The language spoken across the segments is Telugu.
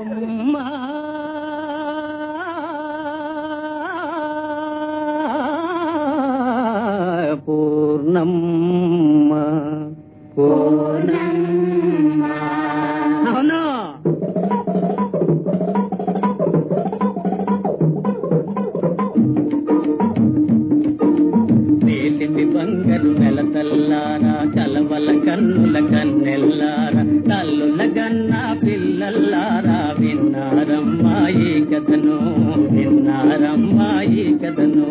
బొమ్మ పూర్ణమ్మ పూర్ణమ్మ అవును తేలిమి బంగారు నెలతల్లారా కలవల కన్నుల కన్నెల్లారా తల్లుల గన్న పిల్లల్లారా విన్నారమ్మా ఈ కథను విన్నారమ్మా ఈ కథను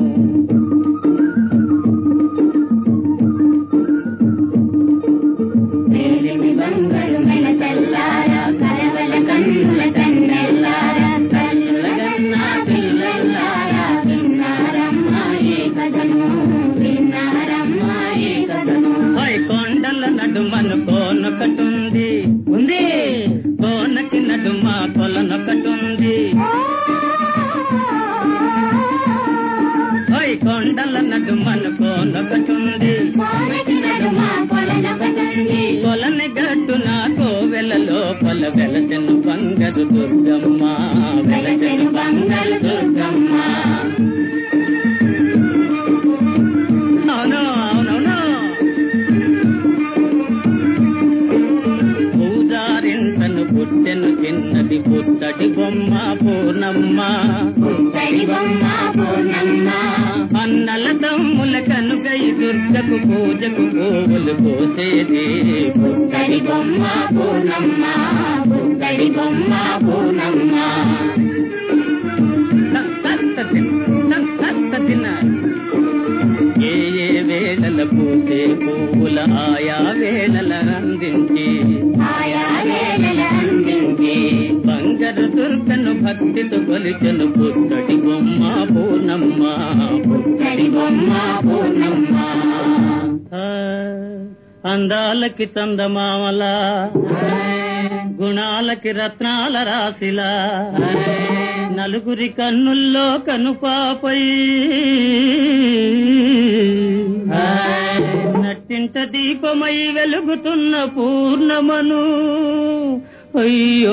మేలిమి బంగారు మెలతల్లారా, కలవల కన్నుల కన్నెల్లారా, తల్లుల గన్న పిల్లల్లారా, విన్నారమ్మా ఈ కథను, విన్నారమ్మా ఈ కథను. పై కొండల నడుమను కోనొకటుంది ఉంది కోనకి నడుమ కొలనొకటుంది పై కొండల నడుమను కోనొకటుంది కోనకి నడుమ కొలనొకటుంది. కొలని గట్టున కోవెలలో కొల వెలసెను బంగారు దుర్గమ్మ వెలసెను బంగారు దుర్గమ్మ. అవును అవునవును పూజారింతను పుట్టెను చిన్నది పుత్తడి బొమ్మ పూర్ణమ్మ పుత్తడి బొమ్మ పూర్ణమ్మ. అన్నల తమ్ముల కనుగై దుర్గకు పూజకు పువ్వులు పోసేది పుత్తడి బొమ్మ పూర్ణమ్మ పుత్తడి బొమ్మ పూర్ణమ్మ ఏ ఏ వేళల పూసే పువ్వుల ఆయా వేళల అందించి ఆయా వేళల అందించి బంగారు దుర్గను భక్తితో కొలిచెను పుత్తడి బొమ్మ పూర్ణమ్మ పుత్తడి బొమ్మ పూర్ణమ్మ ఆ, అందాలకి చందమామల గుణాలకి రత్నాల రాశిలా నలుగురి కన్నుల్లో కనుపాపై నట్టింట దీపమై వెలుగుతున్న పూర్ణమను అయ్యో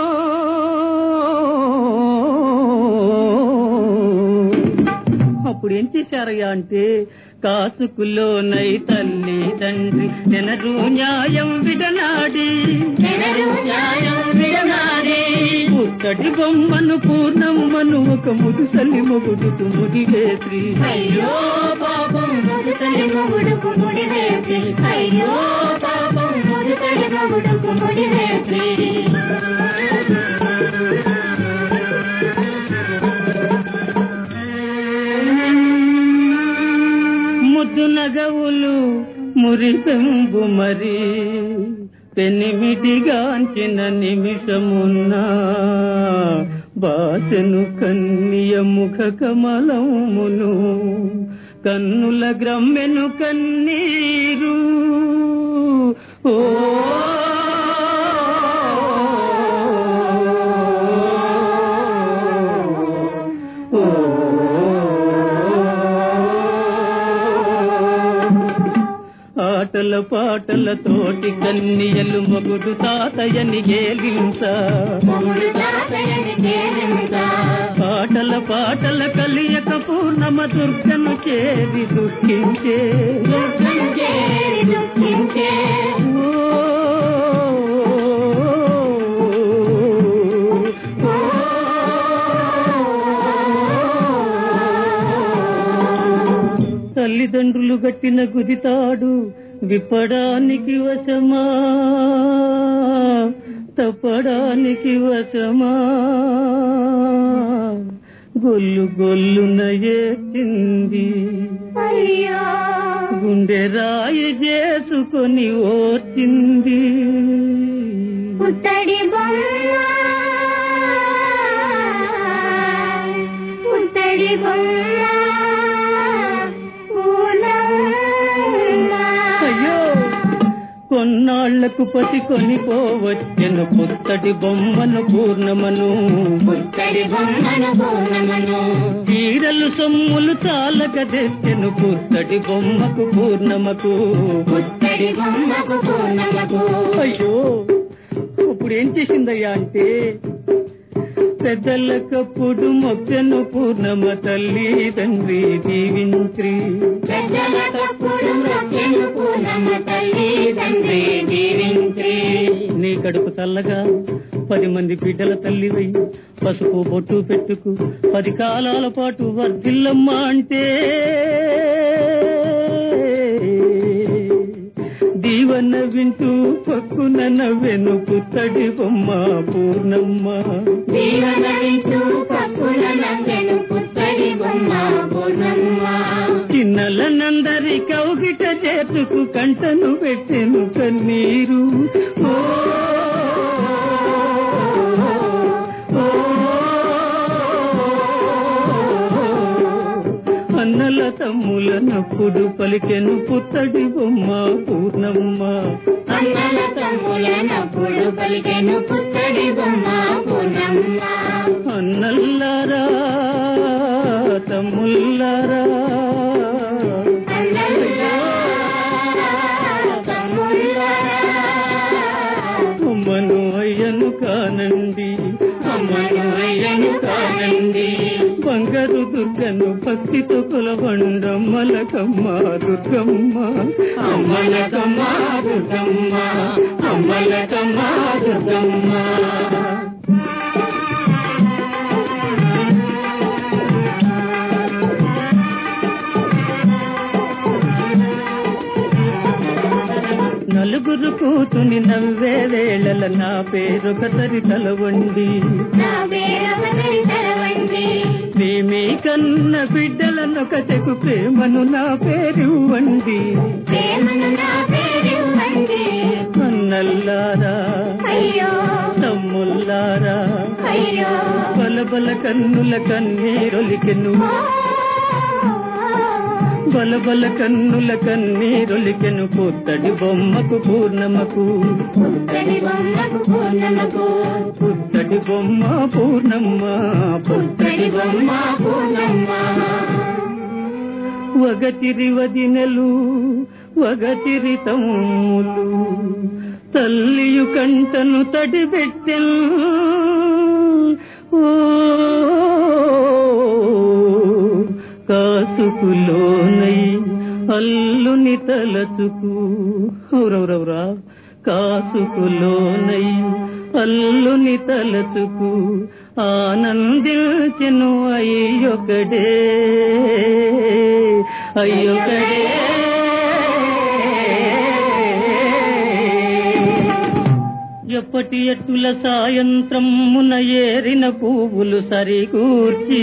అప్పుడు ఏం చేశారయ్యా అంటే కాసుకులోనై తల్లి తండ్రి నెనరు న్యాయం విడనాడి నెలరు న్యాయం విడనాడి పుత్తడి బొమ్మను పూర్ణమ్మను ఒక ముదుసలి మొగుడుతూ ముడివేసి అయ్యో పాపం ముదుతలి మొగుడుకు ముడి వేసి అయ్యో పాపం ముదుతలి మొగుడుకు ముడి వేసి ముద్దు నగవులు మురిపెంబు మరి పెనిమిటిగాంచిన నిమిషమున్న బాసెను కన్నియ ముఖ కమలమును కన్నుల గ్రమ్మెను కన్నీరు ఓ ఓ ఆటల పాటల తోటి కన్నియలు మగుడు తాతయ్యని గేలించ మొగుడు తాతయ్యని కేరింత పాటల పాటల కలియక పూర్ణమ దుర్గను చేరి దుఃఖించే దుఃఖించే దుఃఖించే తల్లిదండ్రులు గట్టిన గుదితాడు విప్పడానికి వశమా తప్పడానికి వశమా గొల్లు గొల్లున ఏచింది అయ్యో గుండె రాయి చేసుకొని ఓర్చింది పుత్తడి బొమ్మ పుత్తడి బొమ్మ పూర్ణమ్మ. అయ్యో కొన్నాళ్లకు పసి కొనిపోవచ్చెను పుత్తడి బొమ్మను పూర్ణమను పుత్తడి బొమ్మను పూర్ణమను చీరలు సొమ్ములు చాలక తెచ్చెను పుత్తడి బొమ్మకు పూర్ణమకు పుత్తడి బొమ్మకు పూర్ణమకు అయ్యో ఇప్పుడు ఏం చేసిందయ్యా అంటే పెద్దలకప్పుడు మొక్కెను పూర్ణమ తల్లి తండ్రి దీవింత్రి పెద్దలకప్పుడు మొక్కెను పూర్ణమ్మ తల్లి తండ్రి దీవించి నీ కడుపు చల్లగా పది మంది బిడ్డల తల్లివై పసుపు బొట్టు పెట్టుకు పది కాలాల పాటు వర్ధిల్లమ్మ అంటే దీవన్న వింటూ పక్కున నవ్వెను పుత్తడి బొమ్మ పూర్ణమ్మ దీవన వింటూ పప్పుల నందెను పుత్తడి బొమ్మ పూర్ణమ్మ చిన్నలనందరి కౌగిట చేతుకు కంటను పెట్టెను కన్నీరు ఓ, ఓ, అన్నల తమ్ముల నప్పుడు పలికెను పుత్తడి బొమ్మ పూర్ణమ్మ అన్నల తమ్ములనప్పుడు పలికెను పుత్తడి బొమ్మ పూర్ణమ్మ అన్నల్లారా తమ్ముల్లారా అన్నల్లా తమ్ముళ్ళారా అమ్మను అయ్యను కానండి అమ్మను అయ్యను కానండి బంగారు దుర్గను భక్తితో కొలవండమ్మలకమ్మ దుర్గమ్మ అమ్మలకమ్మ దుర్గమ్మ అమ్మలకమ్మ దుర్గమ్మ నలుగురు కూతుని నవ్వే వేళల నా పేరొక తరి తలవండి నా వేరవనరి తరవండి మేమే కన్న బిడ్డలనొకటకు ప్రేమను నా పేరివ్వండి ప్రేమను నా పేరివ్వండి అన్నల్లారా అయ్యో తమ్ముల్లారా అయ్యో బలబల కన్నుల కన్నీరొలికెను బలబల కన్నుల కన్నీరొలికెను పుత్తడి బొమ్మకు పూర్ణమకు పుత్తడి బొమ్మకు పూర్ణమకు పుత్తడి బొమ్మ పూర్ణమ్మ పుత్తడి బొమ్మ పూర్ణమ్మ వగతిరి వదినలు వగతిరి తమ్ములు తల్లియు కంటను తడిబెట్టెను ఓ కాసుకులోనై అల్లుని తలచుకు ఔరౌరౌరా కాసుకులోనై అల్లుని తలచుకు ఆనందించెను అయ్యొకడే అయ్యొకడే ఎప్పటి ఎట్టుల సాయంత్రం మున ఏరిన పువ్వులు సరికూర్చి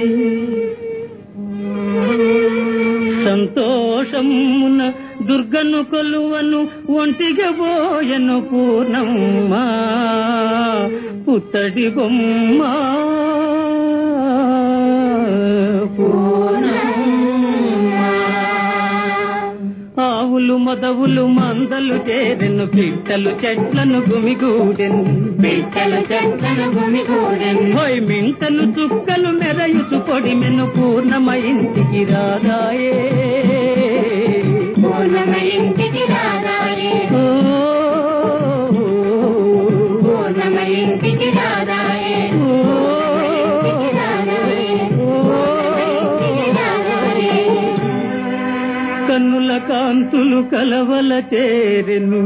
సంతోషమున దుర్గను కొలువను ఒంటిగా పోయను పూర్ణమ్మ పుత్తడి బొమ్మ ఆవులు మొదవులు మందలు చేరెను పిట్టలు చెట్లను గుమిగూడెను బిడ్డలు చెట్లను గుమిగూడెను హోయ్ మింటను చుక్కలు మెరయుచు పొడిమెను పూర్ణమ ఇంటికి రాదాయే పూర్ణమ ఇంటికి రాదాయే ఓ, పూర్ణమ ఇంటికి రాదాయే ఓ, ఇంటికి రాదాయే ఇంటికి రాదాయే కన్నుల కాంతులు కలవల చేరెను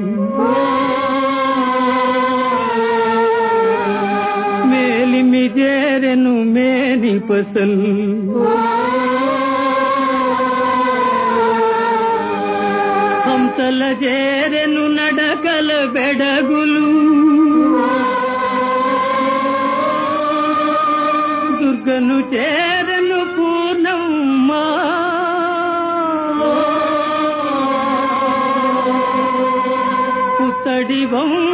మేలిమి చేరెను మేని పసల్ హంసల చేరెను నడకల బెడగులు దుర్గను చేరను పూర్ణమ్మా పుత్తడి బొమ్మ